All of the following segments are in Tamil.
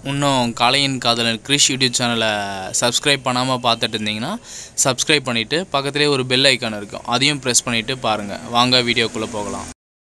இன்னும் காளையின் காதலன் கிரிஷ் யூடியூப் சேனலை சப்ஸ்கிரைப் பண்ணாமல் பார்த்துட்டு இருந்தீங்கன்னா சப்ஸ்கிரைப் பண்ணிவிட்டு பக்கத்துலேயே ஒரு பெல் ஐக்கான் இருக்கும் அதையும் ப்ரெஸ் பண்ணிவிட்டு பாருங்கள் வாங்க வீடியோக்குள்ளே போகலாம்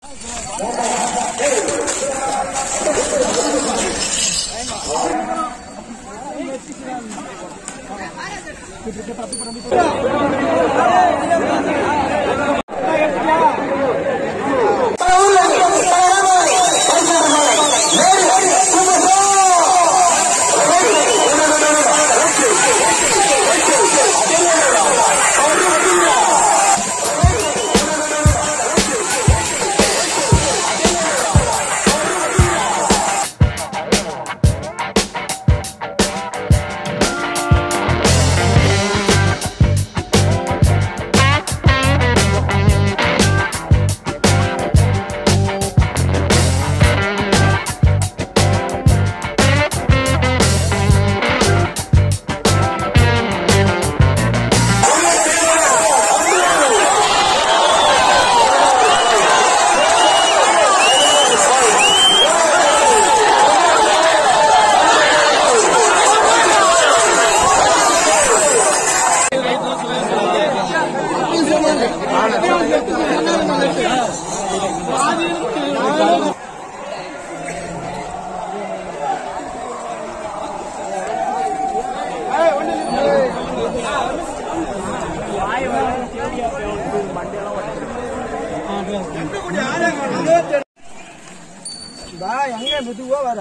பா எங்க மெதுவா வர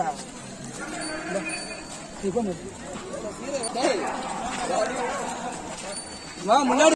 இப்போ மெது வா முன்னாடி